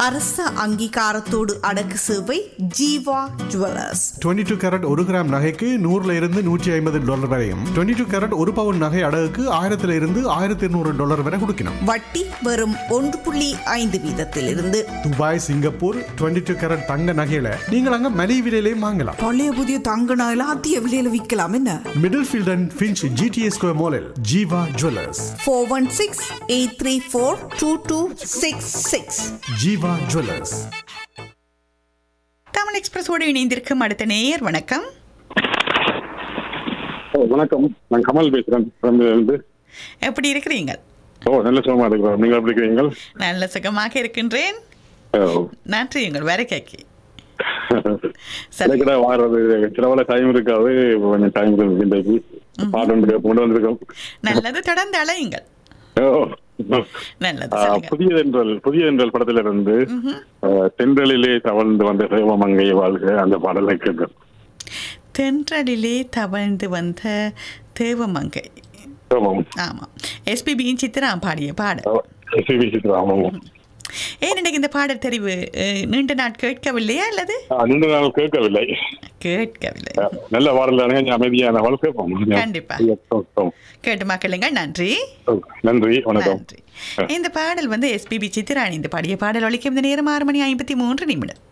அரச அங்கீகாரத்தோடு அடக்கு சேவை ஜீவா ஜுவல்லர்ஸ் 22 டூ கேரட் ஒரு கிராம் நகைக்கு நூறுல இருந்து நூற்றி ஐம்பது டாலர் வரையும் 22 டூ கேரட் ஒரு பவுன் நகை அடகுக்கு ஆயிரத்துல இருந்து ஆயிரத்தி இருநூறு டாலர் வரை கொடுக்கணும் வட்டி வெறும் ஒன்று புள்ளி ஐந்து வீதத்திலிருந்து துபாய் சிங்கப்பூர் 22 டூ கேரட் தங்க நகையில நீங்கள் அங்க மலிவு விலையிலையும் வாங்கலாம் பழைய புதிய தங்க நகையில அதிக விலையில விற்கலாம் என்ன Middlefield and Finch GTA square மாலில் Jeeva jewellers four one six eight three four two two six six Jeeva jewellers Tamil எக்ஸ்பிரஸோடு இணைந்திருக்கும் அடுத்த நேயர் வணக்கம் ஓ வணக்கம் நான் கமல் பேசுறேன் இருந்து எப்படி இருக்கிறீங்க ஓ நல்ல சுகமா இருக்கிறோம் நீங்கள் எப்படி இருக்கிறீங்கள் நல்ல சுகமாக இருக்கின்றேன் ஓ. நன்றி உங்கள் வரைக்கைக்கு சரி எனக்கிட்ட வாடுறது சிலவள டைம் இருக்காது இப்ப கொஞ்சம் டைம் இன்றைக்கு பாட்டு ஒன்று கொண்டு வந்திருக்கோம் நல்லது தொடர்ந்து அலையுங்கள் ஓ. நல்லது ஆ, சொல்லுங்க புதியதென்றல் புதியதென்றல் படத்துல இருந்து ஆ, தென்றலிலே தவழ்ந்து வந்த சிவமங்கை வாழ்க அந்த பாடலை கேட்கும் தென்றலிலே தவழ்ந்து வந்த தேவமங்கை ஆமாம் ஆமாம் எஸ்பிபியின் சித்ரா பாடிய பாடல் ஓ, சிவி சித்ரா, ஆமாம் ஏன் எனக்கு இந்த பாடல் தெரிவு அஹ், நீண்ட நாள் கேட்கவில்லையா அல்லது ஆ, நீண்ட நாள் கேட்கவில்லை கேட்கவில்லை ஆ, நல்ல பாடலான கொஞ்சம் அமைதியான வாழ் கேட்போம் கண்டிப்பா. ஓ, ஓ, கேட்டு மக்களுங்க நன்றி ஓ. நன்றி வணக்கம் நன்றி இந்த பாடல் வந்து எஸ்பிபி சித்ராணி இந்த பாடிய பாடல் ஒழிக்கும் இந்த நேரம் ஆறு மணி ஐம்பத்தி மூன்று நிமிடம்